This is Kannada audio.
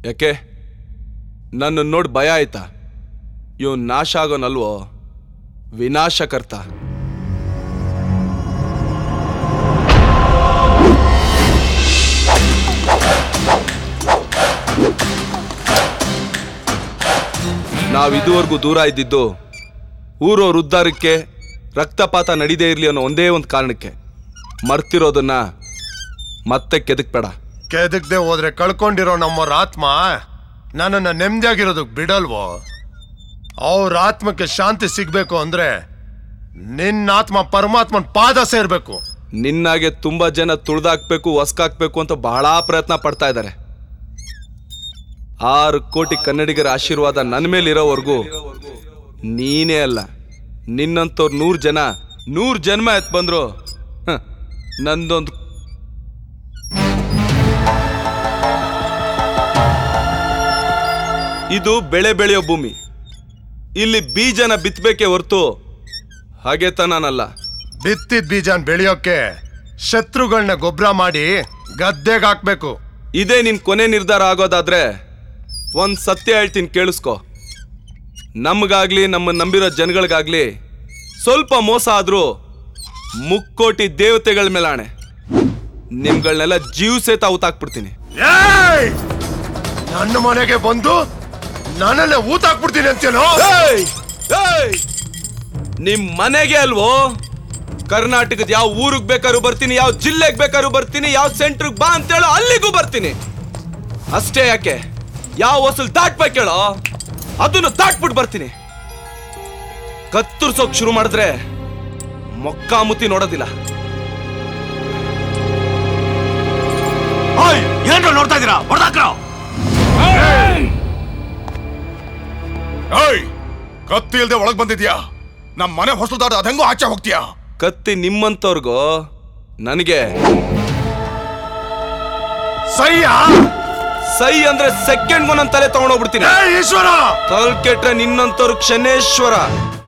ಯಾಕೆ ನನ್ನ ನೋಡಿ ಭಯ ಆಯ್ತಾ ಇವ್ ನಾಶ ಆಗೋನಲ್ವೋ ವಿನಾಶಕರ್ತ ನಾವ್ ಇದುವರೆಗೂ ದೂರ ಇದ್ದಿದ್ದು ಊರವ್ರ ಉದ್ಧಾರಕ್ಕೆ ರಕ್ತಪಾತ ನಡೀದೇ ಇರ್ಲಿ ಅನ್ನೋ ಒಂದೇ ಒಂದು ಕಾರಣಕ್ಕೆ ಮರ್ತಿರೋದನ್ನ ಮತ್ತೆ ಕೆದಕ್ಬೇಡ ಕೆದಕ್ದೆ ಹೋದ್ರೆ ಕಳ್ಕೊಂಡಿರೋ ನಮ್ಮವ್ರ ಆತ್ಮ ನನ್ನನ್ನ ನೆಮ್ಮದಿಯಾಗಿರೋದಕ್ ಬಿಡಲ್ವೋ ಅವ್ರ ಆತ್ಮಕ್ಕೆ ಶಾಂತಿ ಸಿಗ್ಬೇಕು ಅಂದ್ರೆ ನಿನ್ನ ಆತ್ಮ ಪರಮಾತ್ಮನ್ ಪಾದ ಸೇರ್ಬೇಕು ನಿನ್ನಾಗೆ ತುಂಬಾ ಜನ ತುಳ್ದಾಕ್ಬೇಕು ಹೊಸ್ಕಾಕ್ಬೇಕು ಅಂತ ಬಹಳ ಪ್ರಯತ್ನ ಪಡ್ತಾ ಇದ್ದಾರೆ ಆರು ಕೋಟಿ ಕನ್ನಡಿಗರ ಆಶೀರ್ವಾದ ನನ್ನ ಮೇಲೆ ಇರೋವರೆಗೂ ನೀನೇ ಅಲ್ಲ ನಿನ್ನಂತವ್ರು ನೂರು ಜನ ನೂರು ಜನ್ಮ ಎತ್ ಬಂದ್ರು ಹ, ನಂದೊಂದು ಇದು ಬೆಳೆ ಬೆಳೆಯೋ ಭೂಮಿ ಇಲ್ಲಿ ಬೀಜನ ಬಿತ್ತಬೇಕೆ ಹೊರ್ತು ಹಾಗೆ ತಾನಲ್ಲ ಬಿತ್ತಿದ ಬೀಜನ್ ಬೆಳೆಯೋಕೆ ಶತ್ರುಗಳನ್ನ ಗೊಬ್ಬರ ಮಾಡಿ ಗದ್ದೆಗೆ ಹಾಕ್ಬೇಕು ಇದೇ ನಿನ್ ಕೊನೆ ನಿರ್ಧಾರ ಆಗೋದಾದ್ರೆ ಒಂದ್ ಸತ್ಯ ಹೇಳ್ತೀನಿ ಕೇಳಿಸ್ಕೊ ನಮ್ಗಾಗ್ಲಿ ನಮ್ಮ ನಂಬಿರೋ ಜನಗಳಿಗಾಗ್ಲಿ ಸ್ವಲ್ಪ ಮೋಸ ಆದ್ರೂ ಮುಕ್ಕೋಟಿ ದೇವತೆಗಳ ಮೇಲೆ ಆಣೆ ನಿಮ್ಗಳನ್ನೆಲ್ಲ ಜೀವ ಸೇತ ಊತಾಕ್ಬಿಡ್ತೀನಿ ಏಯ್! ನನ್ನ ಮನೆಗೆ ಬಂದು ನನ್ನನ್ನೇ ಊತ ಹಾಕ್ಬಿಡ್ತೀನಿ ಅಂತೇನೋ ಏಯ್! ಏಯ್! ನಿಮ್ ಮನೆಗೆ ಅಲ್ವೋ ಕರ್ನಾಟಕದ ಯಾವ ಊರಿಗೆ ಬೇಕಾದ್ರೂ ಬರ್ತೀನಿ ಯಾವ ಜಿಲ್ಲೆಗೆ ಬೇಕಾದ್ರೂ ಬರ್ತೀನಿ ಯಾವ ಸೆಂಟ್ರಿಗೆ ಬಾ ಅಂತೇಳೋ ಅಲ್ಲಿಗೂ ಬರ್ತೀನಿ ಅಷ್ಟೇ ಯಾಕೆ ಯಾವ ವಸೂಲ್ ದಾಟ್ಬೇಕು ಹೇಳೋ ಅದನ್ನು ದಾಟ್ಬಿಟ್ಟು ಬರ್ತೀನಿ ಕತ್ತರಿಸೋಕ್ ಶುರು ಮಾಡಿದ್ರೆ ಮೊಕ್ಕಾಮುತಿ ನೋಡೋದಿಲ್ಲ ಏನ್ರ ನೋಡ್ತಾ ಇದೀರಾ ಹೊಡೆದಾಕ್ರ ಏಯ್ ಕತ್ತಿ ಇಲ್ದೆ ಒಳಗ್ ಬಂದಿದ್ಯಾ ನಮ್ ಮನೆ ಹೊಸಲು ದಾಟ ಅದಂಗೋ ಆಚೆ ಹೋಗ್ತೀಯಾ ಕತ್ತಿ ನಿಮ್ಮಂತವ್ರಿಗೂ ನನಗೆ ಸಯ್ಯ ಸೈ ಅಂದ್ರೆ ಸೆಕೆಂಡ್ ಒಂದೊಂದ್ ತಲೆ ತಗೊಂಡೋಗ್ಬಿಡ್ತೀನಿ ಏ ಈಶ್ವರ ತಲ್ ಕೆಟ್ರೆ ನಿನ್ನಂತವ್ರು ಕ್ಷಣೇಶ್ವರ